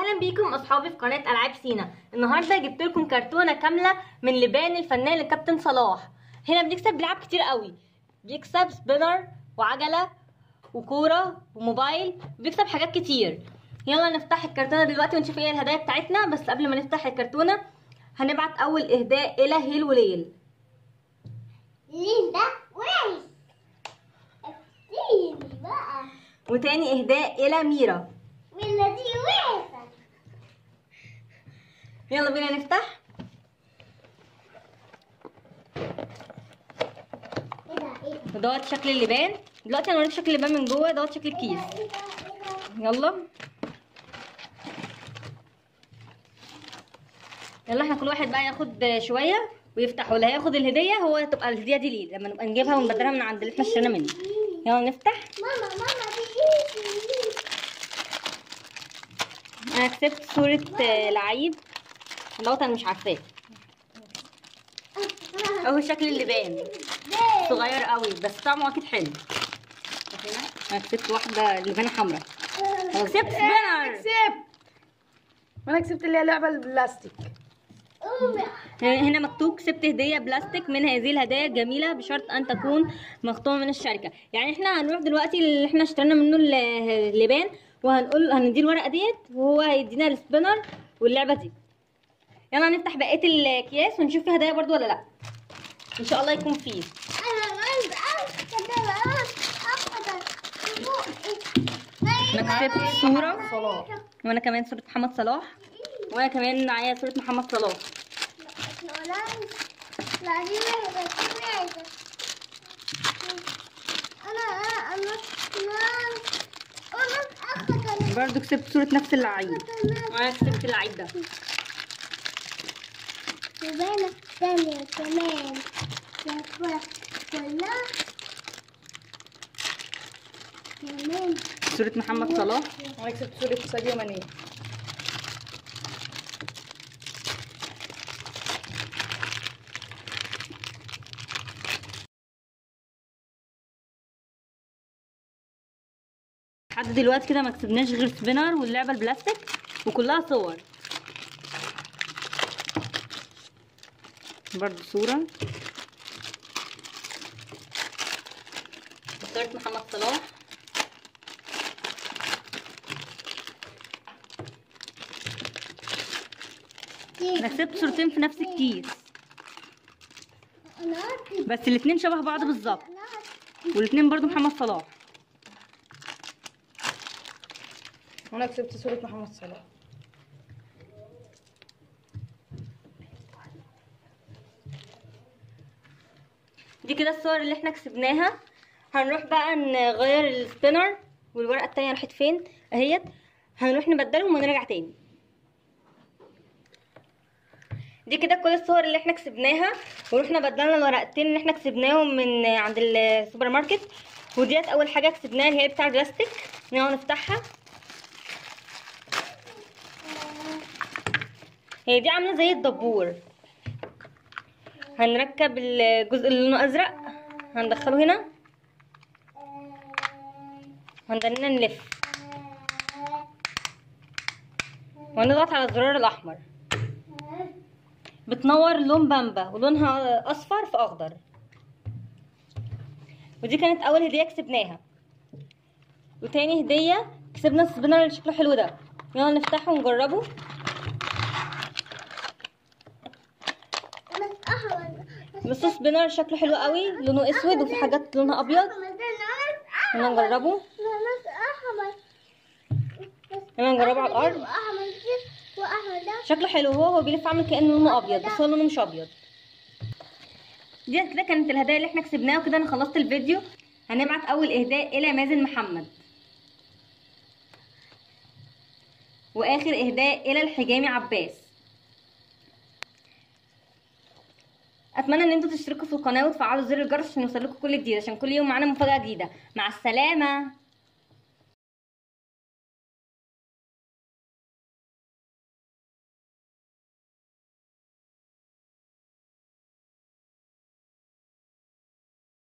اهلا بيكم اصحابي في قناه العاب سينا النهارده جبت لكم كرتونه كامله من لبان الفنان الكابتن صلاح هنا بنكسب بلعب كتير قوي بيكسب سبينر وعجله وكوره وموبايل بيكسب حاجات كتير يلا نفتح الكرتونه دلوقتي ونشوف ايه الهدايا بتاعتنا بس قبل ما نفتح الكرتونه هنبعت اول اهداء الى هيل وليل لين ده وعي افتيني بقى وتاني اهداء الى ميرا ولا دي وعفة يلا بينا نفتح ايه ده ايه ده ودوت شكل اللبان دلوقتي هنوريك شكل اللبان من جوه دوت شكل الكيس ايه ده ايه ده يلا يلا احنا كل واحد بقى ياخد شويه ويفتح واللي هياخد الهديه هو تبقى الهديه دي ليه لما نبقى نجيبها ونبدلها من عند اللي احنا اشترينا منه يلا نفتح ماما ماما دي ايه انا كسبت صوره آه، لعيب دوت انا مش عارفاه اهو شكل اللبان صغير قوي بس طعمه اكيد حلو انا كسبت واحده لبانه حمراء كسبت سبينر كسبت وانا كسبت اللي هي لعبه البلاستيك هنا مكتوب كسبت هديه بلاستيك من هذه الهدايا الجميله بشرط ان تكون مختومه من الشركه يعني احنا هنروح دلوقتي اللي احنا اشترينا منه ال- اللبان وهنقول هنديه الورقه ديت وهو هيدينا السبينر واللعبه دي يلا نفتح بقيه الاكياس ونشوف فيه هدايا برضو ولا لا ان شاء الله يكون فيه انا كسبت صوره صلاح وانا كمان صوره محمد صلاح وانا كمان معايا صوره محمد صلاح لا دي وحدة دي وحدة أنا أنا أنا أنا أخذ برضو كسبت صوره نفس اللعيب وانا كسبت اللعيب ده وبانا ثانية كمان يا كلها كمان صوره محمد صلاح وانا كسبت صوره ساديو ماني لحد دلوقتي كده ما كسبناش غير سبينر واللعبه البلاستيك وكلها صور برضو صورة صورة محمد صلاح انا كسبت صورتين في نفس الكيس أنا أكل بس الاتنين شبه بعض بالظبط أنا أكل والاتنين برضو محمد صلاح وانا كسبت صوره محمد صلاح دي كده الصور اللي احنا كسبناها هنروح بقى نغير السبينر والورقه التانية راحت فين اهيت هنروح نبدلهم ونرجع تاني دي كده كل الصور اللي احنا كسبناها ورحنا بدلنا الورقتين اللي احنا كسبناهم من عند السوبر ماركت وديت اول حاجه كسبناها اللي هي بتاع البلاستيك نقعد نفتحها هي دي عامله زي الدبور هنركب الجزء اللي لونه ازرق هندخله هنا وهندننا نلف ونضغط على الزرار الاحمر بتنور لون بامبا ولونها اصفر في اخضر ودي كانت اول هديه كسبناها وتاني هديه كسبنا السبينر اللي شكله حلو ده يلا نفتحه ونجربه أنا أحمد بس السبينر شكله حلو قوي لونه اسود وفي حاجات لونها ابيض يلا نجربه يلا نجربه على الارض وأحمد كده وأحمد ده شكله حلو هو هو بيلف عامل كانه لونه ابيض بس هو لونه مش ابيض دي كده كانت الهدايا اللي احنا كسبناها وكده انا خلصت الفيديو هنبعت اول اهداء الى مازن محمد واخر اهداء الى الحجامي عباس اتمنى ان انتوا تشتركوا في القناه وتفعلوا زر الجرس عشان يوصلكوا كل جديد عشان كل يوم معانا مفاجاه جديده مع السلامه